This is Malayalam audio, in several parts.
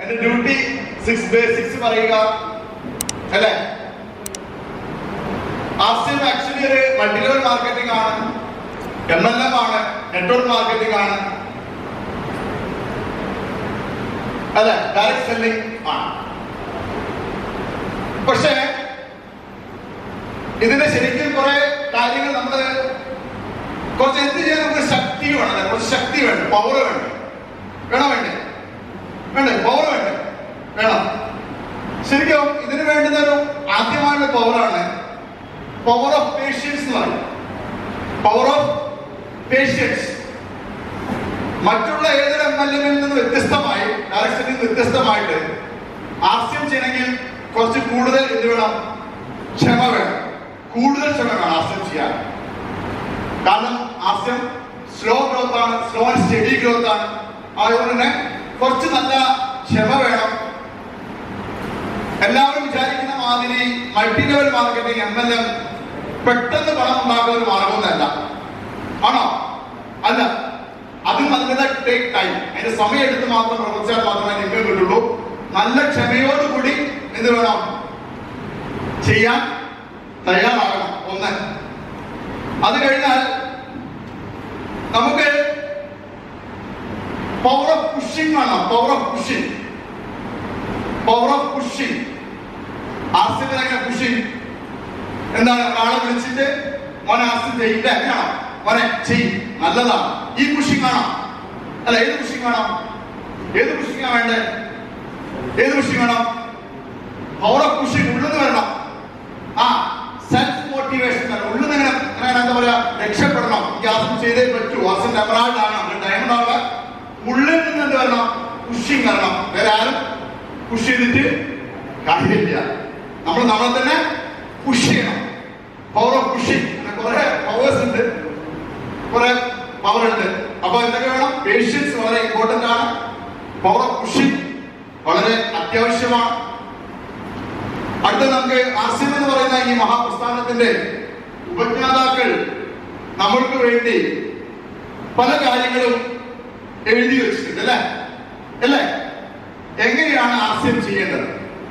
എന്റെ ഡ്യൂട്ടി സിക്സ് ബേസിക്സ് പറയുക അല്ലേ ആർ സി എം ആക്ച്വലി ഒരു മൾട്ടി ലെവൽ മാർക്കറ്റിംഗ് ആണ് എം എൽ എം ആണ് നെറ്റ്വർക്ക് മാർക്കറ്റിംഗ് ആണ് അല്ലെ ഡയറക്ട് സെല്ലിംഗ് ആണ് പക്ഷേ ഇതിന്റെ ശരിക്കും കുറെ കാര്യങ്ങൾ നമ്മള് കുറച്ച് എന്ത് ചെയ്യാൻ നമുക്ക് ശക്തി വേണം അല്ലേ? കുറച്ച് ശക്തി വേണം പവർ വേണം വേണോ വേണ്ടേ വേണ്ടേ പവർ വേണ്ടേ വേണം ശരിക്കും ഇതിന് വേണ്ടുന്ന ഒരു ആദ്യമായുള്ള പവറാണ് പവർ ഓഫ് പേഷ്യൻസ് എന്ന് പറയും പവർ ഓഫ് പേഷ്യൻസ് മറ്റുള്ള ഏതൊരു എം എൽ എമ്മിൽ നിന്ന് വ്യത്യസ്തമായി ഡയറക്ഷനിൽ നിന്ന് വ്യത്യസ്തമായിട്ട് ആസ്യം ചെയ്യണമെങ്കിൽ കുറച്ച് കൂടുതൽ എന്ത് വേണം ക്ഷമ വേണം കൂടുതൽ ക്ഷമ വേണം ആസ്യം ചെയ്യാൻ കാരണം ആസ്യം സ്ലോ ഗ്രോത്ത് ആണ് സ്ലോ ആൻഡ് സ്റ്റഡി ഗ്രോത്ത് ആണ് അതുകൊണ്ട് തന്നെ കുറച്ച് നല്ല ക്ഷമ വേണം എല്ലാവരും വിചാരിക്കുന്ന മാതിരി multi level marketing M L M പെട്ടെന്ന് പണം ഉണ്ടാക്കുന്ന ഒരു മാർഗമൊന്നല്ല ആണോ അല്ല അതും അതിൻ്റെതായ ടേക്ക് ടൈം അതിന്റെ സമയം എടുത്ത് മാത്രം പ്രവർത്തിച്ചാൽ മാത്രമേ നിങ്ങൾക്ക് കിട്ടുള്ളൂ നല്ല ക്ഷമയോടുകൂടി എന്ത് വേണം ചെയ്യാൻ തയ്യാറാകണം ഒന്ന് അത് കഴിഞ്ഞാൽ നമുക്ക് പവർ ഓഫ് പുഷിംഗ് വേണം power of pushing power of pushing ആസിഫിനെ എങ്ങനെ പുഷിംഗ് എന്താണ് ഒരാളെ വിളിച്ചിട്ട് മോനെ ആസിഫ് ചെയ്യില്ല എങ്ങനെയാണോ മോനെ ചെയ് നല്ലതാണ് ഈ പുഷിംഗ് ആണോ അല്ല ഏത് പുഷിംഗ് വേണം ഏത് പുഷിംഗ് ആ വേണ്ടേ ഏത് പുഷിംഗ് വേണം പവർ ഓഫ് പുഷിംഗ് ഉള്ളിന്ന് വരണം ആ സെൽഫ് മോട്ടിവേഷൻ വരണം ഉള്ളിന്ന് എങ്ങനെ എങ്ങനെ എന്താ പറയാ രക്ഷപ്പെടണം ഈ ആസം ചെയ്തേ പറ്റൂ ആസം എമറാൾഡ് ആണ് ഡയമണ്ട് ആവുക ഉള്ളിൽ നിന്ന് എന്ത് വരണം പുഷിംഗ് വരണം വേറെ ആരും പുഷ് ചെയ്തിട്ട് കാര്യമില്ല നമ്മൾ നമ്മളെ തന്നെ പുഷ് ചെയ്യണം പവർ ഓഫ് പുഷിംഗ് കുറെ പവേഴ്സ് ഉണ്ട് കുറെ പവർ ഉണ്ട് അപ്പൊ എന്തൊക്കെ വേണം പേഷ്യൻസ് വളരെ ഇമ്പോർട്ടന്റ് ആണ് പവർ ഓഫ് പുഷിംഗ് വളരെ അത്യാവശ്യമാണ് അടുത്ത നമുക്ക് ആസിം എന്ന് പറയുന്ന ഈ മഹാപ്രസ്ഥാനത്തിന്റെ ഉപജ്ഞാതാക്കൾ നമ്മൾക്ക് വേണ്ടി പല കാര്യങ്ങളും എഴുതി വെച്ചിട്ടുണ്ട് അല്ലേ അല്ലേ എങ്ങനെയാണ് ആസ്യം ചെയ്യേണ്ടത്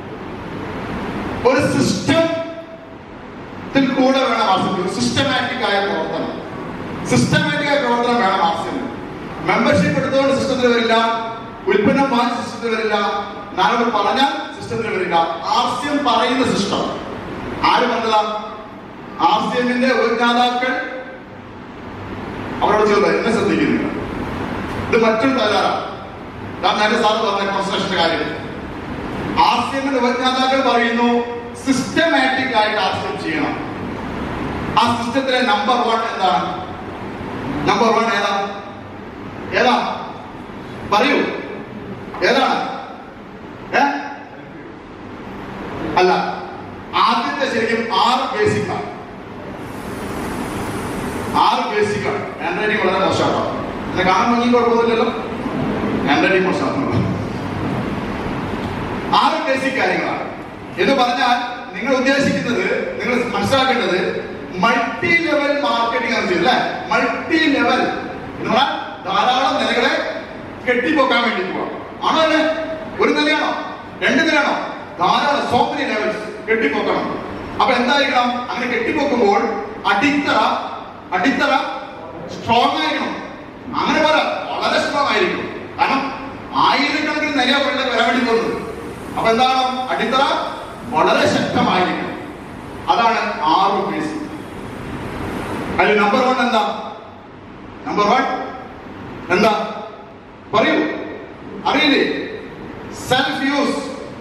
ഒരു സിസ്റ്റത്തിൽ കൂടെ വേണം ആസ്യം സിസ്റ്റമാറ്റിക് ആയ പ്രവർത്തനം സിസ്റ്റമാറ്റിക് ആയ പ്രവർത്തനം വേണം ആസ്യം മെമ്പർഷിപ്പ് എടുത്തുകൊണ്ട് സിസ്റ്റത്തിൽ വരില്ല ഉൽപ്പന്നം വാങ്ങിച്ച സിസ്റ്റത്തിൽ വരില്ല നാളെ പറഞ്ഞാൽ സിസ്റ്റത്തിൽ വരില്ല ആസ്യം പറയുന്ന സിസ്റ്റം ആര് പറഞ്ഞതാ ആസ്യമിന്റെ ഉപജ്ഞാതാക്കൾ അവരോട് ചോദിച്ചത് എന്നെ ശ്രദ്ധിക്കുന്നില്ല ഇത് മറ്റൊരു തകരാറാണ് ഞാൻ നേരത്തെ സാറ് പറഞ്ഞ കോൺസെൻട്രേഷന്റെ കാര്യം ആസ്യമിന്റെ ഉപജ്ഞാതാക്കൾ പറയുന്നു സിസ്റ്റമാറ്റിക് ആയിട്ട് ആസ്യം ചെയ്യണം ആ സിസ്റ്റത്തിലെ നമ്പർ വൺ എന്താണ് നമ്പർ വൺ ഏതാ ഏതാ പറയൂ ഏതാണ് ഏ അല്ല ആദ്യത്തെ ശരിക്കും ആറ് ബേസിക് ആണ് ആറ് ബേസിക് ആണ് ഹാൻഡ് റൈറ്റിംഗ് വളരെ മോശമാണ് എന്നെ കാണാൻ ഭംഗി കുഴപ്പമൊന്നുമില്ലല്ലോ ഹാൻഡ് റൈറ്റിംഗ് മോശമാണ് ആറ് ബേസിക് കാര്യങ്ങളാണ് എന്ന് പറഞ്ഞാൽ നിങ്ങൾ ഉദ്ദേശിക്കുന്നത് നിങ്ങൾ മനസ്സിലാക്കേണ്ടത് മൾട്ടി ലെവൽ മാർക്കറ്റിംഗ് ആണ് ചെയ്യുന്നത് അല്ലേ മൾട്ടി ലെവൽ എന്ന് പറഞ്ഞാൽ ധാരാളം നിലകളെ കെട്ടിപ്പൊക്കാൻ വേണ്ടി പോവാം ആണോ അല്ലേ ഒരു നിലയാണോ രണ്ട് നിലയാണോ ധാരാളം സോ മെനി ലെവൽസ് കെട്ടിപ്പൊക്കണം അപ്പൊ എന്തായിരിക്കണം അങ്ങനെ കെട്ടിപ്പൊക്കുമ്പോൾ അടിത്തറ അടിത്തറ സ്ട്രോങ് ആയിരിക്കണം അങ്ങനെ പോലെ വളരെ സ്ട്രോങ് ആയിരിക്കും കാരണം ആയിരക്കണക്കിന് നില വെള്ളം വരാൻ വേണ്ടി പോകുന്നത് അപ്പൊ എന്താണ് അടിത്തറ വളരെ ശക്തമായിരിക്കണം അതാണ് ആറ് ബേസ് അതിൽ നമ്പർ വൺ എന്താ നമ്പർ വൺ എന്താ പറയൂ അറിയില്ലേ self use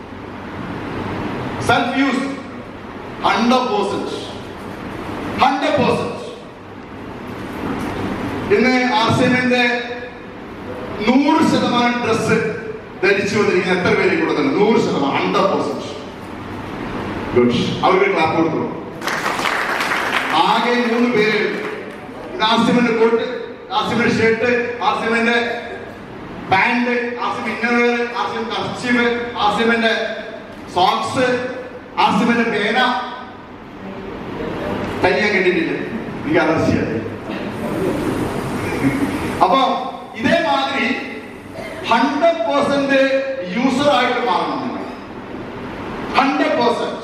self use hundred percent hundred percent ഇന്ന് ആർസിഎമ്മിന്റെ നൂറ് ശതമാനം ഡ്രസ് ധരിച്ചു വന്നിരിക്കുന്ന എത്ര പേര് കൊടുക്കുന്നു നൂറ് ശതമാനം ഹൺഡ്രഡ് പെർസെന്റ് ഗുഡ് അവർക്ക് ക്ലാപ്പ് കൊടുത്തു ആകെ മൂന്ന് പേര് ഇത് ആസിമിന്റെ കോട്ട് ആസിമിന്റെ ഷർട്ട് ആസിമിന്റെ pant Asim innerwear Asim kerchief ആസിമിന്റെ സോക്സ് ആസിമിന്റെ പേന കൈ ഞാൻ കണ്ടിട്ടില്ല എനിക്ക് അലർജിയാണ് അപ്പൊ ഇതേമാതിരി ഹൺഡ്രഡ് പെർസെന്റ് യൂസർ യൂസർ ആയിട്ട് മാറണം നിങ്ങൾ ഹൺഡ്രഡ് പെർസെന്റ്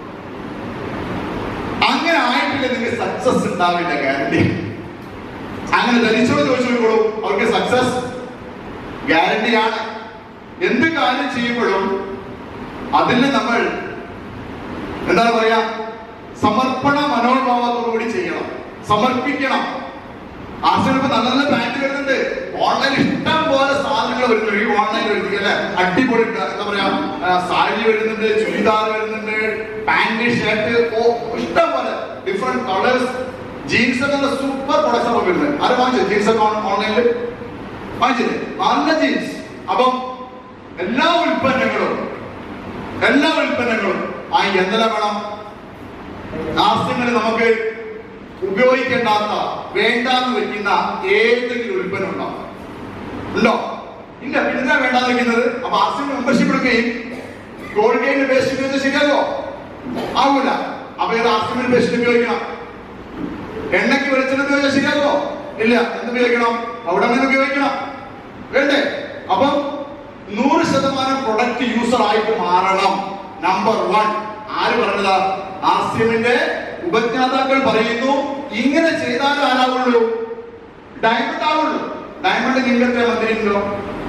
അങ്ങനെ ആയിട്ടില്ല നിങ്ങൾക്ക് സക്സസ് ഉണ്ടാവില്ല ഗ്യാരണ്ടി അങ്ങനെ ധരിച്ചോ ചോദിച്ചോളൂ അവർക്ക് സക്സസ് ഗ്യാരണ്ടിയാണ് എന്ത് കാര്യം ചെയ്യുമ്പോഴും അതിൽ നമ്മൾ എന്താണ് പറയാ സമർപ്പണ മനോഭാവത്തോടുകൂടി ചെയ്യണം സമർപ്പിക്കണം ആശ്രമിപ്പോ നല്ല നല്ല പാന്റ് വരുന്നുണ്ട് ഓൺലൈൻ ഇഷ്ടം പോലെ സാധനങ്ങൾ വരുന്നുണ്ട് ഈ ഓൺലൈൻ വരുന്നത് അല്ലെ അടിപൊളി എന്താ പറയാ ആ, സാരി വരുന്നുണ്ട് ചുരിദാർ വരുന്നുണ്ട് പാന്റ് ഷർട്ട് ഓ ഇഷ്ടം പോലെ ഡിഫറെന്റ് കളേഴ്സ് ജീൻസ് ഒക്കെ സൂപ്പർ പ്രൊഡക്ട്സ് ഒക്കെ വരുന്നത് ആര് വാങ്ങിച്ചു ജീൻസ് ഒക്കെ ഓൺലൈനിൽ വാങ്ങിച്ചില്ലേ നല്ല ജീൻസ് അപ്പം എല്ലാ ഉൽപ്പന്നങ്ങളും എല്ലാ ഉൽപ്പന്നങ്ങളും ആ എന്തെല്ലാം വേണം ആസ്യങ്ങളിൽ നമുക്ക് ഉപയോഗിക്കേണ്ടാത്ത വേണ്ടാന്ന് വെക്കുന്ന ഏതെങ്കിലും ഉൽപ്പന്നം ഉണ്ടോ ഉണ്ടോ ഇല്ല പിന്നെ എന്താ വേണ്ടാന്ന് വെക്കുന്നത് അപ്പൊ ആസ്യം മെമ്പർഷിപ്പ് എടുക്കുകയും കോൾഗേറ്റ് പേസ്റ്റ് ഉപയോഗിച്ച് ശരിയാകോ ആകൂല അപ്പൊ ഇത് ആസ്യമിന് പേസ്റ്റ് ഉപയോഗിക്കണം എണ്ണയ്ക്ക് വെളിച്ചെണ്ണ ഉപയോഗിച്ചാൽ ശരിയാകോ ഇല്ല എന്ത് ഉപയോഗിക്കണം അവിടെ നിന്ന് ഉപയോഗിക്കണം വേണ്ടേ അപ്പം നൂറ് ശതമാനം പ്രൊഡക്റ്റ് യൂസർ ആയിട്ട് മാറണം നമ്പർ വൺ ആര് പറഞ്ഞതാ ആസ്യമിന്റെ ഉപജ്ഞാതാക്കൾ പറയുന്നു ഇങ്ങനെ ചെയ്താൽ ആരാവുള്ളൂ ഡയമണ്ട് ആവുള്ളൂ ഡയമണ്ട് നിങ്ങൾക്ക് എത്ര മന്ത്രി ഉണ്ടോ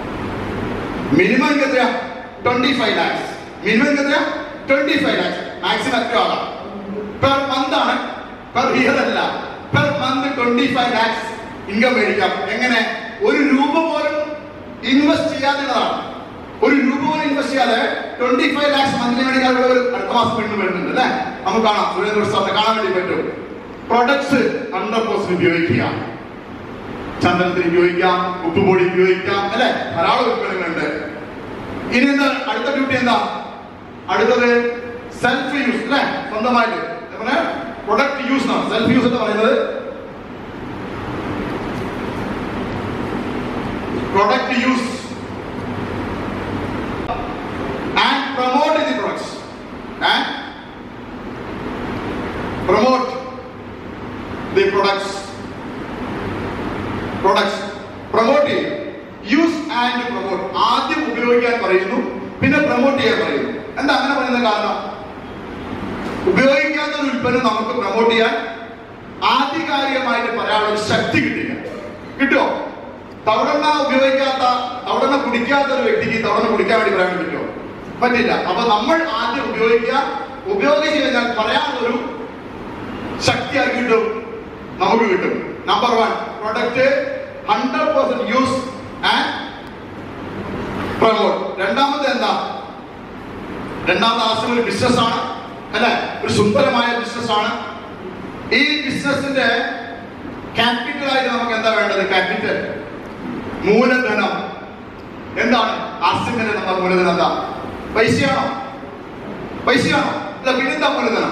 മിനിമം എത്രയാ ട്വന്റി ഫൈവ് ലാക്സ് മിനിമം എത്രയാ ട്വന്റി ഫൈവ് ലാക്സ് മാക്സിമം എത്ര ആകാം പെർ മന്ത് ആണ് പെർ ഇയർ അല്ല per month twenty five lakhs income മേടിക്കാം എങ്ങനെ ഒരു രൂപ പോലും ഇൻവെസ്റ്റ് ചെയ്യാതെയാണ് ഒരു രൂപ പോലും ഇൻവെസ്റ്റ് ചെയ്യാതെ ട്വന്റി ഫൈവ് ലാക്സ് മന്ത്ലി മേടിക്കാൻ ഇവിടെ ഒരു അടുത്ത മാസം വീണ്ടും വരുന്നുണ്ട് അല്ലേ നമുക്ക് കാണാം സുരേന്ദ്ര സാറിനെ കാണാൻ വേണ്ടി പറ്റും പ്രൊഡക്ട്സ് ഹൺഡ്രഡ് പെർസെന്റ് ഉപയോഗിക്കുക ചന്ദനത്തിന് ഉപയോഗിക്കാം ഉപ്പുപൊടി ഉപയോഗിക്കാം അല്ലെ ധാരാളം ഉൽപ്പന്നങ്ങളുണ്ട് ഇനി എന്താ അടുത്ത ഡ്യൂട്ടി എന്താ അടുത്തത് സെൽഫ് യൂസ് അല്ലെ സ്വന്തമായിട്ട് പ്രൊഡക്റ്റ് യൂസ് ആണ് സെൽഫ് യൂസ് എന്ന് പറയുന്നത് product use and promote the products and promote the products products promote ചെയ്യും യൂസ് ആൻഡ് പ്രൊമോട്ട് ആദ്യം ഉപയോഗിക്കാൻ പറയുന്നു പിന്നെ പ്രൊമോട്ട് ചെയ്യാൻ പറയുന്നു എന്താ അങ്ങനെ പറയുന്ന കാരണം ഉപയോഗിക്കാത്ത ഒരു ഉൽപ്പന്നം നമുക്ക് പ്രൊമോട്ട് ചെയ്യാൻ ആധികാരികമായിട്ട് പറയാനുള്ള ഒരു ശക്തി കിട്ടില്ല കിട്ടുമോ തവണ ഉപയോഗിക്കാത്ത തവണ കുടിക്കാത്ത ഒരു വ്യക്തിക്ക് തവണ കുടിക്കാൻ വേണ്ടി പറയാൻ പറ്റുമോ പറ്റില്ല അപ്പൊ നമ്മൾ ആദ്യം ഉപയോഗിക്കുക ഉപയോഗിച്ച് കഴിഞ്ഞാൽ പറയാനുള്ളൊരു ശക്തി ആർക്ക് കിട്ടും നമുക്ക് കിട്ടും number one product hundred percent use and promote രണ്ടാമത് എന്താ രണ്ടാമത്തെ ആവശ്യം ഒരു ബിസിനസ് ആണ് അല്ലെ ഒരു സുന്ദരമായ ബിസിനസ് ആണ് ഈ ബിസിനസിന്റെ ക്യാപിറ്റൽ ആയിട്ട് നമുക്ക് എന്താ വേണ്ടത് ക്യാപിറ്റൽ മൂലധനം എന്താണ് ആസ്യമിന്റെ നമ്മുടെ മൂലധനം എന്താ പൈസയാണോ പൈസയാണോ അല്ല പിന്നെന്താ മൂലധനം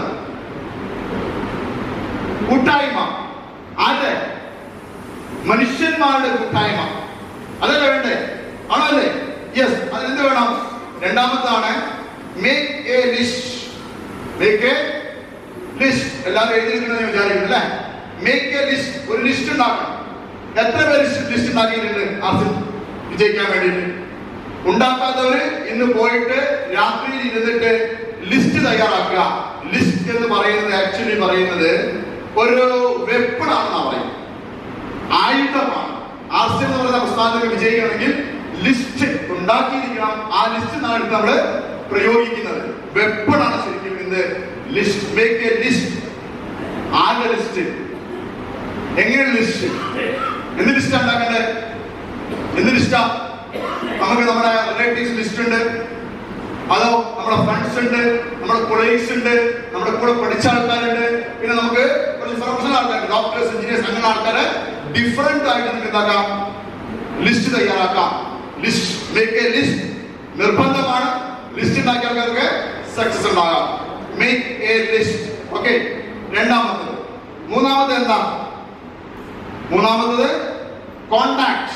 കൂട്ടായ്മ ആരുടെ മനുഷ്യന്മാരുടെ കൂട്ടായ്മ അതല്ലേ വേണ്ടേ ആണോ അല്ലേ യെസ് അതിനെന്ത് വേണം രണ്ടാമത്താണ് make a list make a list എല്ലാവരും എഴുതിയിരിക്കണമെന്ന് വിചാരിക്കുന്നു അല്ലേ മേക്ക് എ ലിസ്റ്റ് ഒരു ലിസ്റ്റ് ഉണ്ടാക്കണം എത്ര പേര് ലിസ്റ്റ് ഉണ്ടാക്കിയിട്ടുണ്ട് ആസിം വിജയിക്കാൻ വേണ്ടിയിട്ട് ഉണ്ടാക്കാത്തവര് ഇന്ന് പോയിട്ട് രാത്രിയിൽ ഇരുന്നിട്ട് ലിസ്റ്റ് തയ്യാറാക്കുക ലിസ്റ്റ് എന്ന് പറയുന്നത് ആക്ച്വലി പറയുന്നത് ഒരു വെപ്പണാണെന്നാ പറയുന്നത് ആയുധമാണ് ആസ്യം എന്ന് പറയുന്ന പ്രസ്ഥാനത്തിൽ വിജയിക്കണമെങ്കിൽ ലിസ്റ്റ് ഉണ്ടാക്കിയിരിക്കണം ആ ലിസ്റ്റ് നാളെ നമ്മൾ പ്രയോഗിക്കുന്നത് വെപ്പണാണ് ശരിക്കും ഇന്ന് ലിസ്റ്റ് മേക്ക് എ ലിസ്റ്റ് ആരുടെ ലിസ്റ്റ് എങ്ങനെ ലിസ്റ്റ് എന്ത് ലിസ്റ്റ് ഉണ്ടാക്കണ്ടേ എന്ത് ലിസ്റ്റാ നമുക്ക് നമ്മുടെ റിലേറ്റീവ്സ് ലിസ്റ്റ് ഉണ്ട് അതോ നമ്മുടെ ഫ്രണ്ട്സ് ഉണ്ട് നമ്മുടെ കൊളീഗ്സ് ഉണ്ട് നമ്മുടെ കൂടെ പഠിച്ച ആൾക്കാരുണ്ട് പിന്നെ നമുക്ക് കുറച്ച് പ്രൊഫഷണൽ ആൾക്കാരുണ്ട് ഡോക്ടേഴ്സ് എഞ്ചിനീയേഴ്സ് അങ്ങനെ ആൾക്കാരെ ഡിഫറെന്റ് ആയിട്ട് നമുക്ക് എന്താക്കാം ലിസ്റ്റ് തയ്യാറാക്കാം ലിസ്റ്റ് മേക്ക് എ ലിസ്റ്റ് നിർബന്ധമാണ് ലിസ്റ്റ് ഉണ്ടാക്കിയ ആൾക്കാർക്ക് സക്സസ് ഉണ്ടാകാം മേക്ക് എ ലിസ്റ്റ് ഓക്കെ രണ്ടാമത്തത് മൂന്നാമത് എന്താ മൂന്നാമത്തത് contact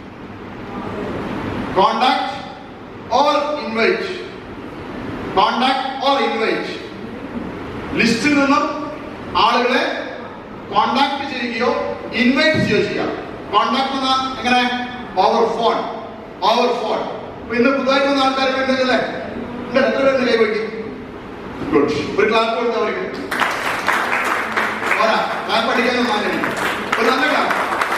contact or invite contact or invite ലിസ്റ്റിൽ നിന്നും ആളുകളെ കോണ്ടാക്ട് ചെയ്യുകയോ ഇൻവൈറ്റ് ചെയ്യുകയോ ചെയ്യാം കോണ്ടാക്ട് എന്ന എങ്ങനെ ഓവർ ഫോൺ ഓവർ ഫോൺ അപ്പൊ ഇന്ന് പുതുതായിട്ട് വന്ന ആൾക്കാരൊക്കെ ഉണ്ടെങ്കിലേ ഉണ്ട് എത്ര പേരുണ്ട് കൈ വയ്ക്കും ഗുഡ് ഒരു ക്ലാസ് കൊടുത്തവർക്ക് പോരാ ക്ലാസ് പഠിക്കാനൊന്നും മാറ്റി ഒരു നല്ല ക്ലാസ്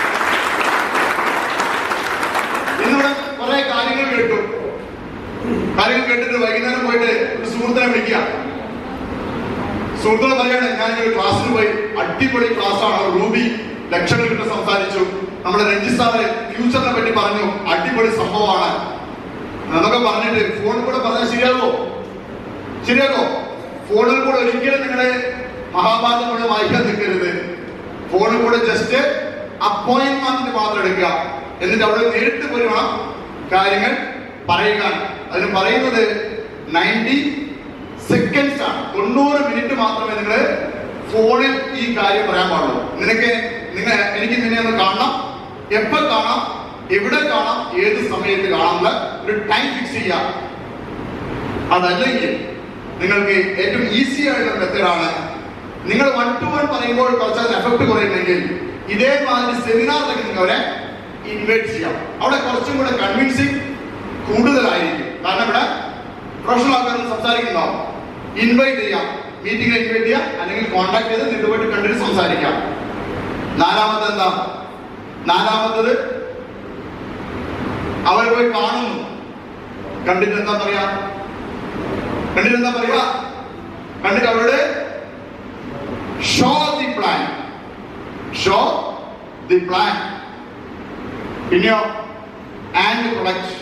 ഇന്നിവിടെ കുറെ കാര്യങ്ങൾ കേട്ടു കാര്യങ്ങൾ കേട്ടിട്ട് വൈകുന്നേരം പോയിട്ട് ഒരു സുഹൃത്തിനെ വിളിക്കുക സുഹൃത്തുക്കൾ പറയാണ് ഞാൻ ഒരു ക്ലാസ്സിന് പോയി അടിപൊളി ക്ലാസ്സാണ് റൂബി ലക്ഷങ്ങൾ കിട്ടും സംസാരിച്ചു നമ്മുടെ രഞ്ജിത് സാറ് ഫ്യൂച്ചറിനെ പറ്റി പറഞ്ഞു അടിപൊളി സംഭവമാണ് എന്നൊക്കെ പറഞ്ഞിട്ട് ഫോണിൽ കൂടെ പറഞ്ഞാൽ ശരിയാകോ ശരിയാകോ ഫോണിൽ കൂടെ ഒരിക്കലും നിങ്ങളെ മഹാഭാരതം മുഴുവൻ വായിക്കാൻ നിൽക്കരുത് ഫോണിൽ കൂടെ ജസ്റ്റ് അപ്പോയിന്റ്മെന്റ് മാത്രം എടുക്കുക എന്നിട്ട് അവിടെ നേരിട്ട് പോയി വേണം കാര്യങ്ങൾ പറയുക അതിന് പറയുന്നത് നയൻറ്റി സെക്കൻഡ്സ് ആണ് തൊണ്ണൂറ് മിനിറ്റ് മാത്രമേ നിങ്ങൾ ഫോണിൽ ഈ കാര്യം പറയാൻ പാടുള്ളൂ നിനക്ക് നിങ്ങൾ എനിക്ക് നിന്നെ ഒന്ന് കാണണം എപ്പോ കാണാം എവിടെ കാണാം ഏത് സമയത്ത് കാണാനുള്ള ഒരു ടൈം ഫിക്സ് ചെയ്യാം അതല്ലെങ്കിൽ നിങ്ങൾക്ക് ഏറ്റവും ഈസി ആയിട്ടുള്ള മെത്തേഡാണ് നിങ്ങൾ വൺ ടു വൺ പറയുമ്പോൾ കുറച്ച് എഫക്ട് കുറയുമെങ്കിൽ ഇതേമാതിരി സെമിനാറിലേക്ക് നിങ്ങൾക്ക് അവരെ ഇൻവൈറ്റ് ചെയ്യാം അവിടെ കുറച്ചും കൂടെ കൺവിൻസിങ് കൂടുതലായിരിക്കും കാരണം ഇവിടെ പ്രൊഫഷണൽ ആൾക്കാരും സംസാരിക്കുന്നുണ്ടാവും ഇൻവൈറ്റ് ചെയ്യാം മീറ്റിംഗിൽ ഇൻവൈറ്റ് ചെയ്യാം അല്ലെങ്കിൽ കോൺടാക്ട് ചെയ്ത് നിങ്ങൾക്ക് പോയിട്ട് കണ്ടിട്ട് സംസാരിക്കാം നാലാമത് എന്താ നാലാമത്തത് അവർ പോയി കാണുന്നു കണ്ടിട്ട് എന്താ പറയാ കണ്ടിട്ട് എന്താ പറയാ കണ്ടിട്ട് അവരോട് show the plan show the plan പിന്നെയോ and product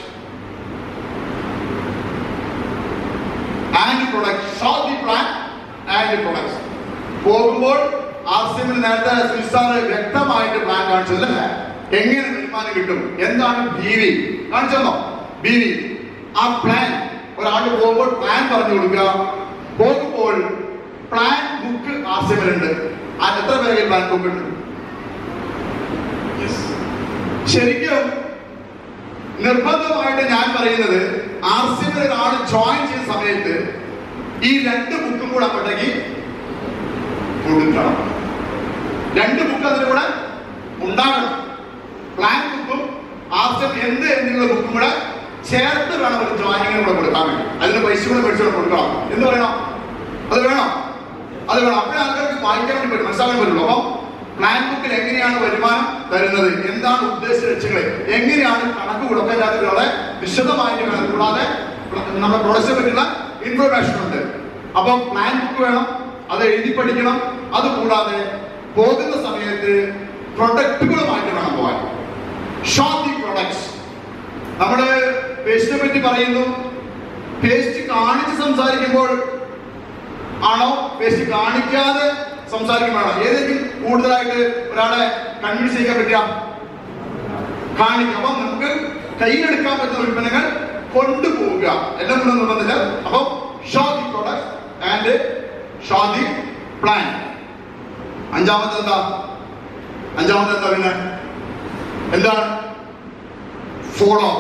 and product show the plan and product പോകുമ്പോൾ ആർസിമിന് നേരത്തെ സിൽസാറ് വ്യക്തമായിട്ട് പ്ലാൻ കാണിച്ചതല്ലേ എങ്ങനെ വരുമാനം കിട്ടും എന്താണ് ബി വി കാണിച്ചോ ബി വി ആ പ്ലാൻ ഒരാൾ പോകുമ്പോൾ പ്ലാൻ പറഞ്ഞു കൊടുക്കുക പോകുമ്പോൾ പ്ലാൻ ബുക്ക് ആർസിമിലുണ്ട് ആ എത്ര പേരെ പ്ലാൻ ബുക്ക് ഉണ്ട് Yes. ശരിക്കും നിർബന്ധമായിട്ട് ഞാൻ പറയുന്നത് ആർ സി എമ്മിൽ ഒരാൾ ജോയിൻ ചെയ്യുന്ന സമയത്ത് ഈ രണ്ട് ബുക്കും കൂടെ അങ്ങോട്ടേക്ക് കൊടുക്കണം രണ്ട് ബുക്ക് അതിന് കൂടെ ഉണ്ടാകണം പ്ലാൻ ബുക്കും ആർ സി എം എന്ത് എന്നുള്ള ബുക്കും കൂടെ ചേർത്ത് വേണം ഒരു ജോയിനിങ്ങിന് കൂടെ കൊടുക്കാൻ വേണ്ടി അതിന് പൈസ കൂടെ മേടിച്ചുകൂടെ കൊടുക്കണം എന്ന് പറയണം അത് വേണം അത് വേണം അപ്പോഴേ ആൾക്കാർക്ക് വായിക്കാൻ വേണ്ടി പറ്റും മനസ്സിലാക്കാൻ പറ്റുള്ളൂ അപ്പം പ്ലാൻ ബുക്കിൽ എങ്ങനെയാണ് വരുമാനം തരുന്നത് എന്താണ് ഉദ്ദേശ ലക്ഷ്യങ്ങൾ എങ്ങനെയാണ് കണക്ക് കൊടുക്കാൻ വളരെ വിശദമായിട്ട് വേണം കൂടാതെ നമ്മുടെ പ്രൊഡക്റ്റിനെ പറ്റിയുള്ള ഇൻഫർമേഷൻ ഉണ്ട് അപ്പം പ്ലാൻ ബുക്ക് വേണം അത് എഴുതി പഠിക്കണം അത് കൂടാതെ പോകുന്ന സമയത്ത് പ്രൊഡക്റ്റുകളുമായിട്ട് വേണം പോകാൻ ഷോപ്പ് ദി പ്രൊഡക്ട്സ് നമ്മള് പേസ്റ്റിനെ പറ്റി പറയുന്നു പേസ്റ്റ് കാണിച്ച് സംസാരിക്കുമ്പോൾ ആണോ പേസ്റ്റ് കാണിക്കാതെ സംസാരിക്കുമ്പോഴാണോ ഏതെങ്കിലും കൂടുതലായിട്ട് ഒരാളെ കൺവിൻസ് ചെയ്യാൻ പറ്റുക കാണിക്കുക അപ്പം നമുക്ക് കയ്യിലെടുക്കാൻ പറ്റുന്ന ഉൽപ്പന്നങ്ങൾ കൊണ്ടുപോവുക എല്ലാം കൂടെ നിർബന്ധമില്ല അപ്പം show the product and show the plan അഞ്ചാമത്തെ എന്താ അഞ്ചാമത്തെ എന്താ പിന്നെ എന്താണ് ഫോളോ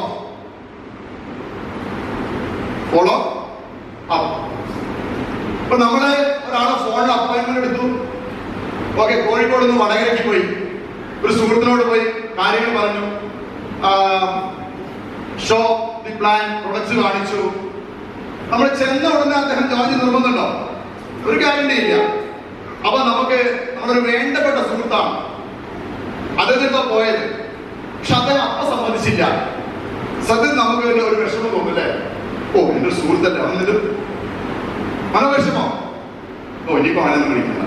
ഫോളോ അപ്പ് ഇപ്പൊ നമ്മള് ഒരാളെ ഫോണിൽ അപ്പോയിന്റ്മെന്റ് എടുത്തു ഓക്കെ കോഴിക്കോട് നിന്ന് വടകരയ്ക്ക് പോയി ഒരു സുഹൃത്തിനോട് പോയി കാര്യങ്ങൾ പറഞ്ഞു ഷോ ദി പ്ലാൻ പ്രൊഡക്ട്സ് കാണിച്ചു നമ്മൾ ചെന്ന ഉടനെ അദ്ദേഹം ജോലി നിർബന്ധമുണ്ടോ ഒരു ഗ്യാരണ്ടി ഇല്ല അപ്പൊ നമുക്ക് നമ്മളൊരു വേണ്ടപ്പെട്ട സുഹൃത്താണ് അദ്ദേഹത്തിനോ പോയത് പക്ഷെ അദ്ദേഹം അപ്പൊ സമ്മതിച്ചില്ല സത്യം നമുക്ക് ഒരു ഒരു വിഷമം തോന്നില്ലേ ഓ എന്റെ ഒരു സുഹൃത്തല്ലേ വന്നിട്ട് മനോവിഷമോ ഓ ഇനിയിപ്പോ അവനൊന്നും വിളിക്കണ്ട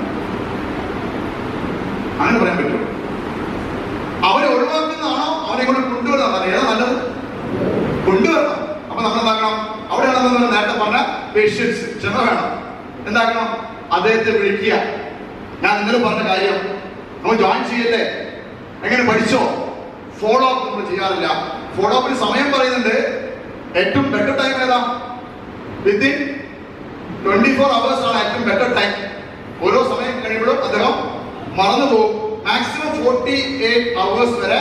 അങ്ങനെ പറയാൻ പറ്റുമോ അവരെ ഒഴിവാക്കുന്നതാണോ അവനെ കൊണ്ട് കൊണ്ടുവരുന്നതാണ് ഏതാ നല്ലത് കൊണ്ടുവരണം അപ്പൊ നമ്മൾ എന്താക്കണം അവിടെയാണ് നമ്മൾ നേരത്തെ പറഞ്ഞ പേഷ്യൻസ് ക്ഷമ വേണം എന്താക്കണം അദ്ദേഹത്തെ വിളിക്കുക ഞാൻ ഇന്നലെ പറഞ്ഞ കാര്യം നമ്മൾ ജോയിൻ ചെയ്യല്ലേ എങ്ങനെ പഠിച്ചോ ഫോളോ അപ്പ് നമ്മൾ ചെയ്യാറില്ല ഫോളോ അപ്പിന് സമയം പറയുന്നുണ്ട് ഏറ്റവും ബെറ്റർ ടൈം ഏതാ വിത്തിൻ ട്വന്റി ഫോർ അവേഴ്സ് ആണ് ഏറ്റവും ബെറ്റർ ടൈം ഓരോ സമയം കഴിയുമ്പോഴും അദ്ദേഹം മറന്നു പോകും മാക്സിമം ഫോർട്ടി എയ്റ്റ് അവേഴ്സ് വരെ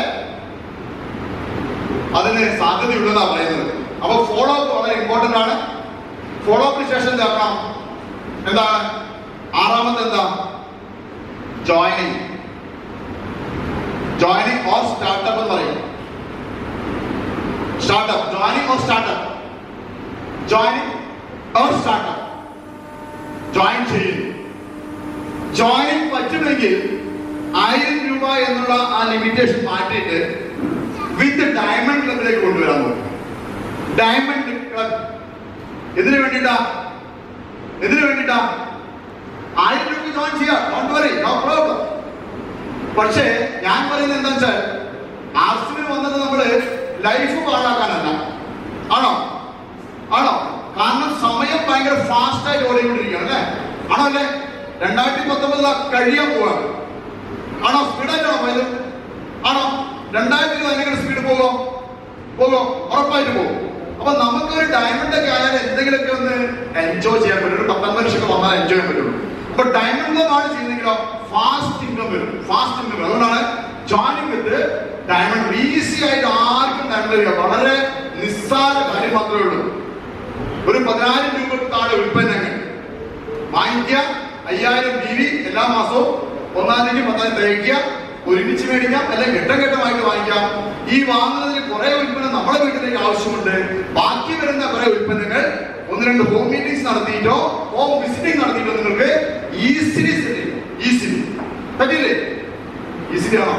അതിന് സാധ്യതയുള്ളതാണ് പറയുന്നത് അപ്പൊ ഫോളോ അപ്പ് വളരെ ഇമ്പോർട്ടന്റ് ആണ് ഫോളോ അപ്പിന് ശേഷം എന്താക്കണം എന്താണ് ആറാമത്തെ എന്താ ജോയിനിങ് ജോയിനിങ് ഓർ സ്റ്റാർട്ടപ്പ് എന്ന് പറയും startup joining or startup joining or startup join ചെയ്യുന്നു ജോയിനിങ് പറ്റുമെങ്കിൽ ആയിരം രൂപ എന്നുള്ള ആ ലിമിറ്റേഷൻ മാറ്റിയിട്ട് വിത്ത് ഡയമണ്ട് ക്ലബിലേക്ക് കൊണ്ടുവരാൻ നോക്കും ഡയമണ്ട് ക്ലബ് എന്തിനു വേണ്ടിട്ടാ എന്തിനു വേണ്ടിട്ടാ ആയിരം രൂപ ജോയിൻ ചെയ്യാം ഡോണ്ട് വറി നോ പ്രോബ്ലം പക്ഷേ ഞാൻ പറയുന്നത് എന്താ വെച്ചാൽ ആർസിന് വന്നത് നമ്മള് ലൈഫ് പാഴാക്കാനല്ല ആണോ ആണോ കാരണം സമയം ഭയങ്കര ഫാസ്റ്റ് ആയിട്ട് ഓടിക്കൊണ്ടിരിക്കുകയാണ് അല്ലേ ആണോ അല്ലേ രണ്ടായിരത്തി പത്തൊമ്പതിലാ കഴിയാൻ പോവാണ് ആണോ സ്പീഡായിട്ടാണോ പോയത് ആണോ രണ്ടായിരത്തി ഭയങ്കര സ്പീഡ് പോകോ പോകോ ഉറപ്പായിട്ട് പോകും അപ്പൊ നമുക്കൊരു ഡയമണ്ട് ഒക്കെ ആയാൽ എന്തെങ്കിലുമൊക്കെ ഒന്ന് എൻജോയ് ചെയ്യാൻ പറ്റും ഒരു പത്തൊമ്പത് ലക്ഷം വന്നാൽ എൻജോയ് ചെയ്യാൻ പറ്റുള്ളൂ അപ്പൊ ഡയമണ്ട് ആണ് ചെയ്യുന്നെങ്കിലോ ഫാസ്റ്റ് ഇൻകം വരും ഫാസ്റ്റ് ഇൻകം അതുകൊണ്ടാണ് ജോയിനിങ് വിത്ത് ഡയമണ്ട് ഈസി ആയിട്ട് ആർക്കും ഡയമണ്ട് ചെയ്യാം വളരെ നിസ്സാര കാര്യം മാത്രമേ ഉള്ളൂ ഒരു പതിനായിരം രൂപ താഴെ ഉൽപ്പന്നങ്ങൾ വാങ്ങിക്കുക അയ്യായിരം ബി വി എല്ലാ മാസവും ഒന്നാം തീയതി പത്താം തീയതി തയ്ക്കുക ഒരുമിച്ച് മേടിക്കാം അല്ലെങ്കിൽ ഘട്ടം ഘട്ടമായിട്ട് വാങ്ങിക്കാം ഈ വാങ്ങുന്നതിന് കുറെ ഉൽപ്പന്നം നമ്മുടെ വീട്ടിലേക്ക് ആവശ്യമുണ്ട് ബാക്കി വരുന്ന കുറെ ഉൽപ്പന്നങ്ങൾ ഒന്ന് രണ്ട് ഹോം മീറ്റിംഗ്സ് നടത്തിയിട്ടോ ഹോം വിസിറ്റിംഗ് നടത്തിയിട്ടോ നിങ്ങൾക്ക് ഈസിലി ഈസിലി പറ്റില്ലേ ഈസിലി ആണോ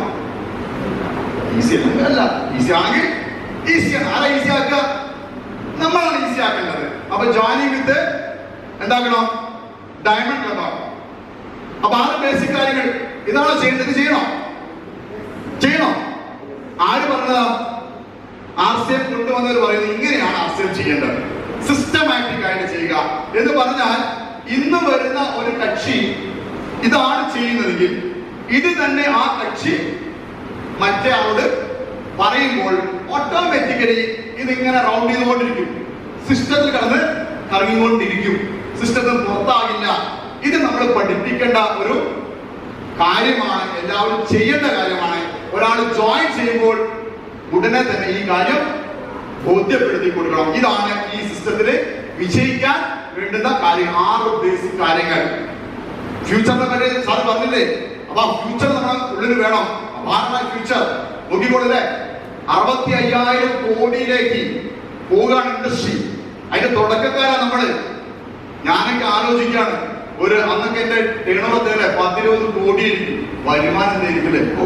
ഈസി അല്ല ഈസി ആണെങ്കിൽ ഈസിയാണ് ആരാ ഈസി ആക്കുക നമ്മളാണ് ഈസി ആക്കേണ്ടത് അപ്പൊ ജോയിനിങ് വിത്ത് എന്താക്കണം ഡയമണ്ട് ക്ലബാണ് അപ്പൊ ആറ് ബേസിക് കാര്യങ്ങൾ ഇതാണ് ചെയ്യേണ്ടത് ഇത് ചെയ്യണോ ചെയ്യണോ ആര് പറഞ്ഞതാ ആർ സി എം കൊണ്ടുവന്നവർ പറയുന്നത് ഇങ്ങനെയാണ് ആർ സി എം ചെയ്യേണ്ടത് സിസ്റ്റമാറ്റിക് ആയിട്ട് ചെയ്യുക എന്ന് പറഞ്ഞാൽ ഇന്ന് വരുന്ന ഒരു കക്ഷി ഇതാണ് ചെയ്യുന്നതെങ്കിൽ ഇത് തന്നെ ആ കക്ഷി മറ്റേ ആളോട് പറയുമ്പോൾ ഓട്ടോമാറ്റിക്കലി ഇതിങ്ങനെ റൗണ്ട് ചെയ്തുകൊണ്ടിരിക്കും സിസ്റ്റത്തിൽ കടന്ന് കറങ്ങിക്കൊണ്ടിരിക്കും സിസ്റ്റത്തിൽ പുറത്താകില്ല ഇത് നമ്മൾ പഠിപ്പിക്കേണ്ട ഒരു കാര്യമാണ് എല്ലാവരും ചെയ്യേണ്ട കാര്യമാണ് ഒരാൾ ജോയിൻ ചെയ്യുമ്പോൾ ഉടനെ തന്നെ ഈ കാര്യം ബോധ്യപ്പെടുത്തി കൊടുക്കണം ഇതാണ് ഈ സിസ്റ്റത്തിൽ വിജയിക്കാൻ വേണ്ടുന്ന കാര്യം ആറ് ബേസിക് കാര്യങ്ങൾ ഫ്യൂച്ചറിനെ പറ്റി സാർ പറഞ്ഞില്ലേ അപ്പൊ ഫ്യൂച്ചർ നമ്മുടെ ഉള്ളിൽ വേണം അപാരമായ ഫ്യൂച്ചർ നോക്കിക്കൊള്ളല്ലേ അറുപത്തി അയ്യായിരം കോടിയിലേക്ക് പോവുകയാണ് ഇൻഡസ്ട്രി അതിന്റെ തുടക്കക്കാരാണ് നമ്മള് ഞാനൊക്കെ ആലോചിക്കാണ് ഒരു അന്നൊക്കെ എന്റെ ടേണോറത്തേലെ പത്തിരുപത് കോടി വരുമാനം എന്തായിരിക്കില്ലേ ഓ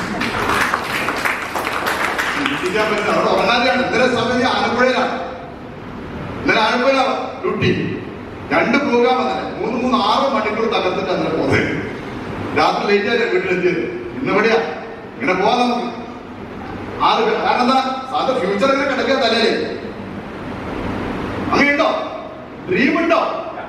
ചിന്തിക്കാൻ പറ്റില്ല അവിടെ ഉറങ്ങാതെയാണ് ഇന്നലെ സമയത്ത് ആലപ്പുഴയിലാണ് ഇന്നലെ ആലപ്പുഴയിലാണ് ഡ്യൂട്ടി രണ്ട് പ്രോഗ്രാം വന്നത് മൂന്ന് മൂന്ന് ആറ് മണിക്കൂർ തകർത്തിട്ട് അങ്ങനെ പോകുന്നത് രാത്രി ലേറ്റ് ആയിട്ട് വീട്ടിലെത്തിയത് ഇന്ന് എവിടെയാ ഇങ്ങനെ പോവാ നമുക്ക് ആറ് പേര് കാരണം എന്താ സാധാ ഫ്യൂച്ചർ ഇങ്ങനെ കിടക്കുക തലേ അങ്ങനെയുണ്ടോ ഡ്രീം ഉണ്ടോ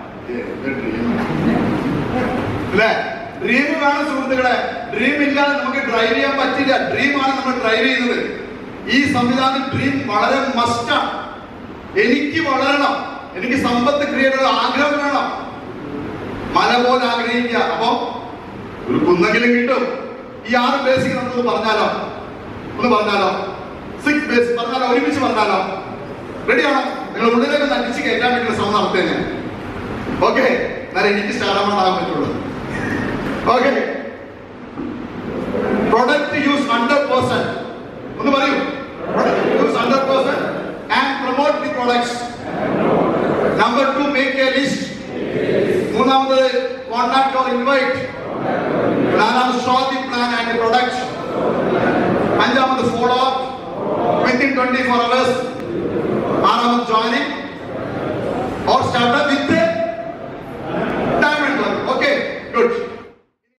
അല്ലേ ഡ്രീം വേണം സുഹൃത്തുക്കളെ ഡ്രീം ഇല്ലാതെ നമുക്ക് ഡ്രൈവ് ചെയ്യാൻ പറ്റില്ല ഡ്രീം ആണ് നമ്മൾ ഡ്രൈവ് ചെയ്യുന്നത് ഈ സംവിധാനം ഡ്രീം വളരെ മസ്റ്റാണ് എനിക്ക് വളരണം എനിക്ക് സമ്പത്ത് ക്രിയേറ്റ് ആഗ്രഹം വേണം മല പോലെ ആഗ്രഹിക്കുക അപ്പൊ ഒരു കുന്നെങ്കിലും കിട്ടും ഈ ആറ് ബേസിക് നമുക്കൊന്ന് പറഞ്ഞാലോ ഒന്ന് പറഞ്ഞാലോ സിക്സ് ബേസ് പറഞ്ഞാലോ ഒരുമിച്ച് പറഞ്ഞാലോ റെഡിയാണോ നിങ്ങൾ ഉള്ളിലേക്ക് ഒന്ന് അടിച്ച് കയറ്റാൻ വേണ്ടിയുള്ള ശ്രമം നടത്തുക ഓക്കെ എന്നാലും എനിക്ക് സ്റ്റാറാമാൻ പറ്റുള്ളൂ okay product use hundred percent ഒന്ന് പറയൂ product use hundred percent and promote the products number two make a list മൂന്നാമത് കോൺടാക്ട് ഓർ ഇൻവൈറ്റ് നാലാമത് show the plan and products അഞ്ചാമത് follow up within twenty four hours ആറാമത് ജോയിനിങ് ഓർ സ്റ്റാർട്ടപ്പ്